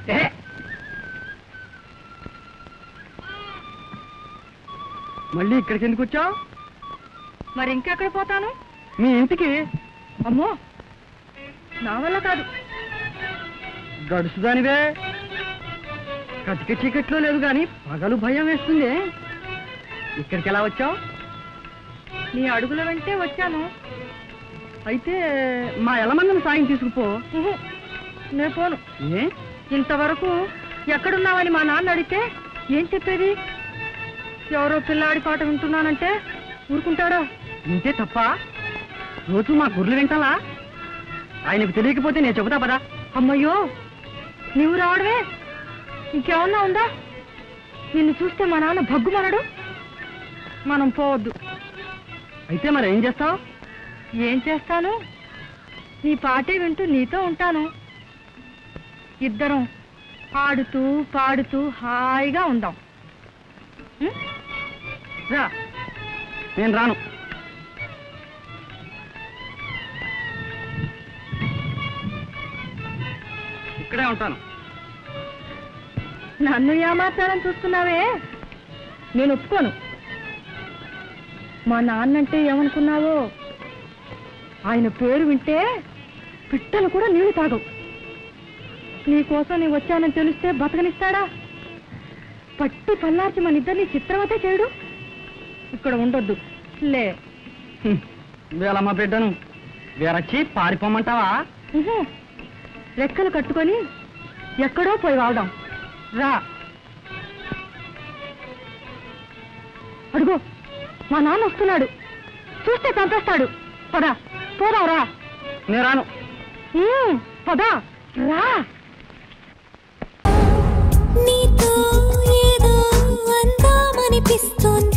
ఏ? మళ్ళీ ఇక్కడికి ఎందుకు వచ్చావు మరి ఇంకెక్కడ పోతాను మీ ఇంటికి అమ్మో నా వల్ల కాదు గడుసుదానివే కటిక చీకట్లో లేదు కానీ పగలు భయం వేస్తుంది ఇక్కడికి ఎలా వచ్చావు నీ అడుగుల వెంటే వచ్చాను అయితే మా ఎలమందన సాయం తీసుకుపో ఉహు, నే పోను ఏ ఇంతవరకు ఎక్కడున్నావని మా నాన్న అడిగితే ఏం చెప్పేది ఎవరో పిల్లాడి పాట వింటున్నానంటే ఊరుకుంటాడా ఇంతే తప్ప రోజు మా గుర్రెలు వింటాలా ఆయనకు తెలియకపోతే నేను చెబుతా పదా అమ్మయ్యో నీవు రావడమే ఇంకేమన్నా ఉందా నిన్ను చూస్తే మా నాన్న భగ్గుమనడు మనం పోవద్దు అయితే మరి ఏం చేస్తావు ఏం చేస్తాను నీ పాటే వింటూ నీతో ఉంటాను ఇద్దరం ఆడుతూ పాడుతూ హాయిగా ఉందాం ఉం? రా నేను రాను ఇక్కడే ఉంటాను నన్ను ఏమార్చాలని చూస్తున్నావే నేను ఒప్పుకోను మా నాన్నంటే ఏమనుకున్నావో ఆయన పేరు వింటే పిట్టలు కూడా నీళ్లు తాగవు నీకోసం నేను వచ్చానని తెలిస్తే బతకనిస్తాడా పట్టి పల్లార్చి మన ఇద్దరిని చిత్రవతే చేయడు ఇక్కడ ఉండొద్దు లే హ్మ్. వేలమ్మ బిడ్డను వేరొచ్చి పారిపోమంటావా ఉహు. రెక్కలు కట్టుకొని ఎక్కడో పోయి వాడదాం రా అడుగు మా నాన్న వస్తున్నాడు చూస్తే చంపేస్తాడు పదా పోదాం రా నేను రాను ఉమ్, పదా రా నీతో ఏదో అందామనిపిస్తోంది